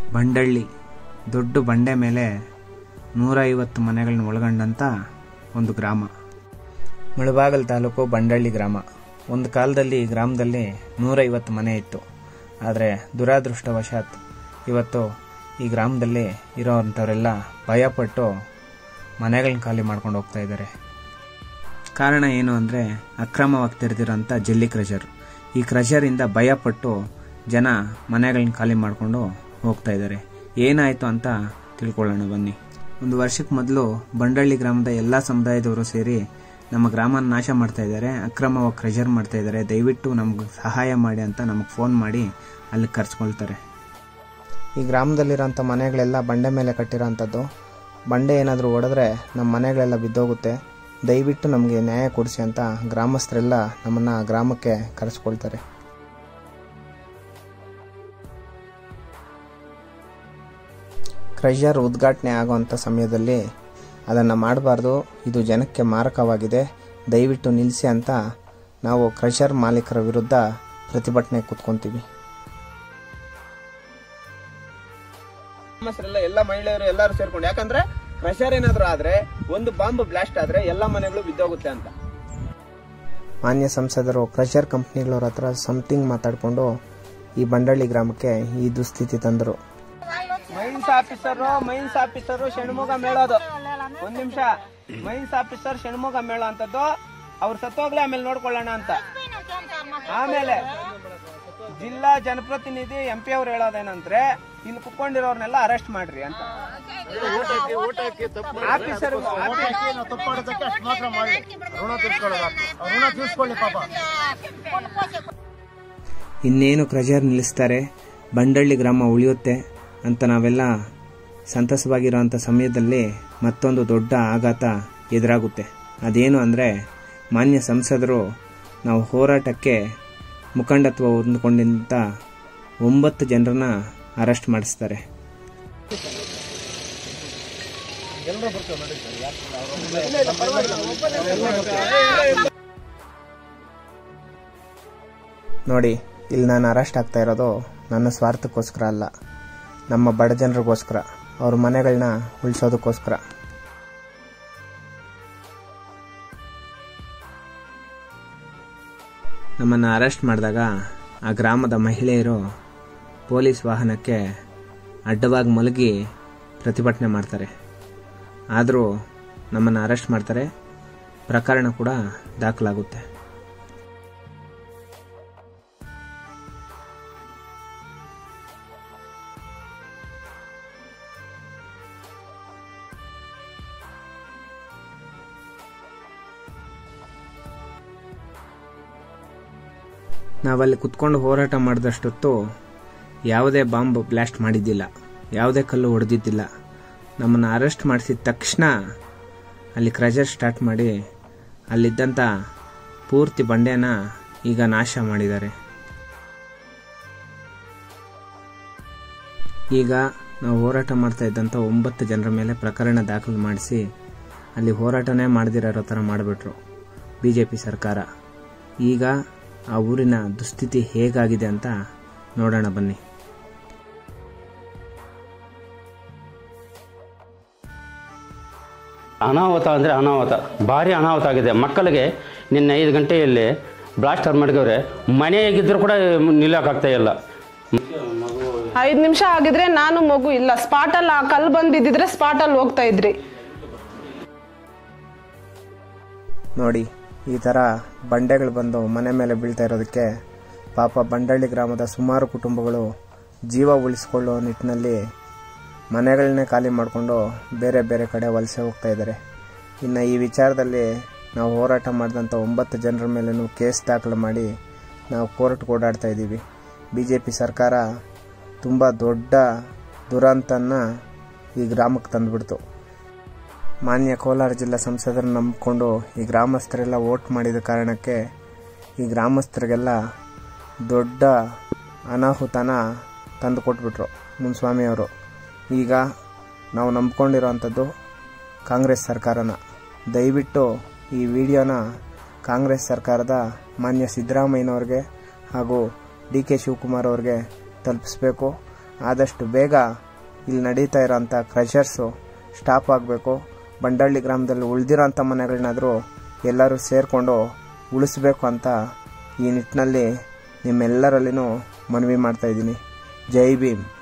ಬಂಡಳ್ಳಿ ದೊಡ್ಡ ಬಂಡೆ ಮೇಲೆ ನೂರೈವತ್ತು ಮನೆಗಳನ್ನ ಒಳಗೊಂಡಂಥ ಒಂದು ಗ್ರಾಮ ಮುಳಬಾಗಲ್ ತಾಲೂಕು ಬಂಡಳ್ಳಿ ಗ್ರಾಮ ಒಂದು ಕಾಲದಲ್ಲಿ ಈ ಗ್ರಾಮದಲ್ಲಿ ನೂರೈವತ್ತು ಮನೆ ಇತ್ತು ಆದರೆ ದುರಾದೃಷ್ಟವಶಾತ್ ಇವತ್ತು ಈ ಗ್ರಾಮದಲ್ಲಿ ಇರೋವಂಥವರೆಲ್ಲ ಭಯಪಟ್ಟು ಮನೆಗಳನ್ನ ಖಾಲಿ ಮಾಡ್ಕೊಂಡು ಹೋಗ್ತಾ ಇದ್ದಾರೆ ಕಾರಣ ಏನು ಅಂದರೆ ಅಕ್ರಮವಾಗಿ ತೆರೆದಿರೋಂಥ ಜಲ್ಲಿ ಕ್ರಷರ್ ಈ ಕ್ರಷರಿಂದ ಭಯಪಟ್ಟು ಜನ ಮನೆಗಳನ್ನ ಖಾಲಿ ಮಾಡಿಕೊಂಡು ಹೋಗ್ತಾ ಇದ್ದಾರೆ ಏನಾಯಿತು ಅಂತ ತಿಳ್ಕೊಳ್ಳೋಣ ಬನ್ನಿ ಒಂದು ವರ್ಷಕ್ಕೆ ಮೊದಲು ಬಂಡಳ್ಳಿ ಗ್ರಾಮದ ಎಲ್ಲ ಸಮುದಾಯದವರು ಸೇರಿ ನಮ್ಮ ಗ್ರಾಮನ ನಾಶ ಮಾಡ್ತಾ ಇದ್ದಾರೆ ಅಕ್ರಮವಾಗಿ ಕ್ರಷರ್ ಮಾಡ್ತಾ ಇದ್ದಾರೆ ದಯವಿಟ್ಟು ನಮ್ಗೆ ಸಹಾಯ ಮಾಡಿ ಅಂತ ನಮಗೆ ಫೋನ್ ಮಾಡಿ ಅಲ್ಲಿ ಕರ್ಸ್ಕೊಳ್ತಾರೆ ಈ ಗ್ರಾಮದಲ್ಲಿರೋಂಥ ಮನೆಗಳೆಲ್ಲ ಬಂಡೆ ಮೇಲೆ ಕಟ್ಟಿರೋಂಥದ್ದು ಬಂಡೆ ಏನಾದರೂ ಹೊಡೆದ್ರೆ ನಮ್ಮ ಮನೆಗಳೆಲ್ಲ ಬಿದ್ದೋಗುತ್ತೆ ದಯವಿಟ್ಟು ನಮಗೆ ನ್ಯಾಯ ಕೊಡಿಸಿ ಅಂತ ಗ್ರಾಮಸ್ಥರೆಲ್ಲ ನಮ್ಮನ್ನು ಗ್ರಾಮಕ್ಕೆ ಕರೆಸ್ಕೊಳ್ತಾರೆ ಕ್ರಷರ್ ಉದ್ಘಾಟನೆ ಆಗುವಂಥ ಸಮಯದಲ್ಲಿ ಅದನ್ನು ಮಾಡಬಾರ್ದು ಇದು ಜನಕ್ಕೆ ಮಾರಕವಾಗಿದೆ ದಯವಿಟ್ಟು ನಿಲ್ಲಿಸಿ ಅಂತ ನಾವು ಕ್ರಷರ್ ಮಾಲೀಕರ ವಿರುದ್ಧ ಪ್ರತಿಭಟನೆ ಕೂತ್ಕೊತೀವಿ ಗ್ರಾಮಸ್ಥರೆಲ್ಲ ಎಲ್ಲ ಮಹಿಳೆಯರು ಎಲ್ಲರೂ ಸೇರ್ಕೊಂಡು ಯಾಕಂದ್ರೆ ಕ್ರಷರ್ ಏನಾದ್ರು ಆದ್ರೆ ಒಂದು ಬಾಂಬ್ ಬ್ಲಾಸ್ಟ್ ಆದ್ರೆ ಎಲ್ಲ ಮನೆಗಳು ಬಿದ್ದೋಗುತ್ತೆ ಅಂತ ಮಾನ್ಯ ಸಂಸದರು ಕ್ರಷರ್ ಕಂಪ್ನಿಗಳವ್ರ ಹತ್ರ ಸಮಥಿಂಗ್ ಮಾತಾಡಿಕೊಂಡು ಈ ಬಂಡಳ್ಳಿ ಗ್ರಾಮಕ್ಕೆ ಈ ದುಸ್ಥಿತಿ ತಂದರು mines officer mines officer Shanmuga ಮೇಳೋದು ಒಂದ್ ನಿಮಿಷ ಮೈನ್ಸ್ ಆಫೀಸರ್ ಷಣ್ಮುಗ ಮೇಳ ಅಂತದ್ದು ಅವ್ರು ಸತ್ತೋಗ್ಲಿ ಆಮೇಲೆ ನೋಡ್ಕೊಳ್ಳೋಣ ಅಂತ ಆಮೇಲೆ ಜಿಲ್ಲಾ ಜನಪ್ರತಿನಿಧಿ ಎಂ ಪಿ ಅವ್ರು ಹೇಳೋದೇನಂದ್ರೆ ಇಲ್ಲಿ ಕುತ್ಕೊಂಡಿರೋರ್ನೆಲ್ಲ ಅರೆಸ್ಟ್ ಮಾಡ್ರಿ ಅಂತ ಆಫೀಸರ್ ತಪ್ಪಾಡೋದಕ್ಕೆ ಅಷ್ಟು ಮಾತ್ರ ಮಾಡಿ ಋಣ ತೀರ್ಸ್ಕೊಳ್ಳೋದು ಋಣ ತೀರ್ಸ್ಕೊಳ್ಳಿ ಪಾಪ ಇನ್ನೇನು ಕ್ರಷರ್ ನಿಲ್ಲಿಸ್ತಾರೆ ಬಂಡಳ್ಳಿ ಗ್ರಾಮ ಉಳಿಯುತ್ತೆ ಅಂತ ನಾವೆಲ್ಲ ಸಂತಸವಾಗಿರೋಂಥ ಸಮಯದಲ್ಲಿ ಮತ್ತೊಂದು ದೊಡ್ಡ ಆಘಾತ ಎದುರಾಗುತ್ತೆ ಅದೇನು ಅಂದರೆ ಮಾನ್ಯ ಸಂಸದರು ನಾವು ಹೋರಾಟಕ್ಕೆ ಮುಖಂಡತ್ವ ಹೊಂದ್ಕೊಂಡಿದ್ದ ಒಂಬತ್ತು ಜನರನ್ನ ಅರೆಸ್ಟ್ ಮಾಡಿಸ್ತಾರೆ ನೋಡಿ ಇಲ್ಲಿ ನಾನು ಅರೆಸ್ಟ್ ಆಗ್ತಾ ಇರೋದು ನನ್ನ ಸ್ವಾರ್ಥಕ್ಕೋಸ್ಕರ ಅಲ್ಲ ನಮ್ಮ ಬಡ ಜನರಿಗೋಸ್ಕರ ಅವ್ರ ಮನೆಗಳನ್ನ ಉಳಿಸೋದಕ್ಕೋಸ್ಕರ ನಮ್ಮನ್ನು ಅರೆಸ್ಟ್ ಮಾಡಿದಾಗ ಆ ಗ್ರಾಮದ ಮಹಿಳೆಯರು ಪೊಲೀಸ್ ವಾಹನಕ್ಕೆ ಅಡ್ಡವಾಗಿ ಮಲಗಿ ಪ್ರತಿಭಟನೆ ಮಾಡ್ತಾರೆ ಆದರೂ ನಮ್ಮನ್ನು ಅರೆಸ್ಟ್ ಮಾಡ್ತಾರೆ ಪ್ರಕರಣ ಕೂಡ ದಾಖಲಾಗುತ್ತೆ ನಾವಲ್ಲಿ ಕುತ್ಕೊಂಡು ಹೋರಾಟ ಮಾಡಿದಷ್ಟೊತ್ತು ಯಾವುದೇ ಬಾಂಬ್ ಬ್ಲಾಸ್ಟ್ ಮಾಡಿದ್ದಿಲ್ಲ ಯಾವುದೇ ಕಲ್ಲು ಹೊಡೆದಿದ್ದಿಲ್ಲ ನಮ್ಮನ್ನು ಅರೆಸ್ಟ್ ಮಾಡಿಸಿದ ತಕ್ಷಣ ಅಲ್ಲಿ ಕ್ರಜರ್ ಸ್ಟಾರ್ಟ್ ಮಾಡಿ ಅಲ್ಲಿದ್ದಂಥ ಪೂರ್ತಿ ಬಂಡೆನ ಈಗ ನಾಶ ಮಾಡಿದ್ದಾರೆ ಈಗ ನಾವು ಹೋರಾಟ ಮಾಡ್ತಾ ಇದ್ದಂಥ ಒಂಬತ್ತು ಜನರ ಮೇಲೆ ಪ್ರಕರಣ ದಾಖಲು ಮಾಡಿಸಿ ಅಲ್ಲಿ ಹೋರಾಟನೇ ಮಾಡದಿರೋ ಥರ ಮಾಡಿಬಿಟ್ರು ಬಿ ಜೆ ಪಿ ಸರ್ಕಾರ ಈಗ ಆ ಊರಿನ ದುಸ್ಥಿತಿ ಹೇಗಾಗಿದೆ ಅಂತ ನೋಡೋಣ ಬನ್ನಿ ಅನಾಹುತ ಅಂದರೆ ಅನಾಹುತ ಭಾರಿ ಅನಾಹುತ ಆಗಿದೆ ಮಕ್ಕಳಿಗೆ ನಿನ್ನೆ ಐದು ಗಂಟೆಯಲ್ಲಿ ಬ್ಲಾಸ್ಟರ್ ಮಾಡಿದವ್ರೆ ಮನೆಯಾಗಿದ್ದರೂ ಕೂಡ ನಿಲ್ಲೋಕ್ಕಾಗ್ತಾ ಇಲ್ಲ ಐದು ನಿಮಿಷ ಆಗಿದ್ರೆ ನಾನು ಮಗು ಇಲ್ಲ ಸ್ಪಾಟಲ್ಲಿ ಆ ಕಲ್ಲು ಬಂದು ಬಿದ್ದಿದ್ರೆ ಸ್ಪಾಟಲ್ಲಿ ಹೋಗ್ತಾ ಇದ್ರಿ ನೋಡಿ ಈ ಥರ ಬಂಡೆಗಳು ಬಂದು ಮನೆ ಮೇಲೆ ಬೀಳ್ತಾ ಇರೋದಕ್ಕೆ ಪಾಪ ಬಂಡಳ್ಳಿ ಗ್ರಾಮದ ಸುಮಾರು ಕುಟುಂಬಗಳು ಜೀವ ಉಳಿಸ್ಕೊಳ್ಳೋ ನಿಟ್ಟಿನಲ್ಲಿ ಮನೆಗಳನ್ನೇ ಖಾಲಿ ಮಾಡಿಕೊಂಡು ಬೇರೆ ಬೇರೆ ಕಡೆ ವಲಸೆ ಹೋಗ್ತಾ ಇದ್ದಾರೆ ಇನ್ನು ಈ ವಿಚಾರದಲ್ಲಿ ನಾವು ಹೋರಾಟ ಮಾಡಿದಂಥ ಒಂಬತ್ತು ಜನರ ಮೇಲೂ ಕೇಸ್ ದಾಖಲು ಮಾಡಿ ನಾವು ಕೋರ್ಟ್ಗೆ ಓಡಾಡ್ತಾ ಇದ್ದೀವಿ ಬಿ ಜೆ ಪಿ ಸರ್ಕಾರ ತುಂಬ ದೊಡ್ಡ ದುರಂತನ ಈ ಗ್ರಾಮಕ್ಕೆ ತಂದುಬಿಡ್ತು ಮಾನ್ಯ ಕೋಲಾರ ಜಿಲ್ಲಾ ಸಂಸದರನ್ನು ನಂಬಿಕೊಂಡು ಈ ಗ್ರಾಮಸ್ಥರೆಲ್ಲ ವೋಟ್ ಮಾಡಿದ ಕಾರಣಕ್ಕೆ ಈ ಗ್ರಾಮಸ್ಥರಿಗೆಲ್ಲ ದೊಡ್ಡ ಅನಾಹುತನ ತಂದು ಕೊಟ್ಬಿಟ್ರು ಮುನ್ಸ್ವಾಮಿಯವರು ಈಗ ನಾವು ನಂಬ್ಕೊಂಡಿರೋವಂಥದ್ದು ಕಾಂಗ್ರೆಸ್ ಸರ್ಕಾರನ ದಯವಿಟ್ಟು ಈ ವಿಡಿಯೋನ ಕಾಂಗ್ರೆಸ್ ಸರ್ಕಾರದ ಮಾನ್ಯ ಸಿದ್ದರಾಮಯ್ಯನವ್ರಿಗೆ ಹಾಗೂ ಡಿ ಕೆ ಶಿವಕುಮಾರ್ ಅವ್ರಿಗೆ ತಲುಪಿಸ್ಬೇಕು ಆದಷ್ಟು ಬೇಗ ಇಲ್ಲಿ ನಡೀತಾ ಇರೋಂಥ ಕ್ರಷರ್ಸು ಸ್ಟಾಪ್ ಆಗಬೇಕು ಬಂಡಳ್ಳಿ ಗ್ರಾಮದಲ್ಲಿ ಉಳಿದಿರೋಂಥ ಮನೆಗಳನ್ನಾದರೂ ಎಲ್ಲರೂ ಸೇರಿಕೊಂಡು ಉಳಿಸ್ಬೇಕು ಅಂತ ಈ ನಿಟ್ಟಿನಲ್ಲಿ ನಿಮ್ಮೆಲ್ಲರಲ್ಲಿನೂ ಮನವಿ ಮಾಡ್ತಾಯಿದ್ದೀನಿ ಜೈ ಭೀಮ್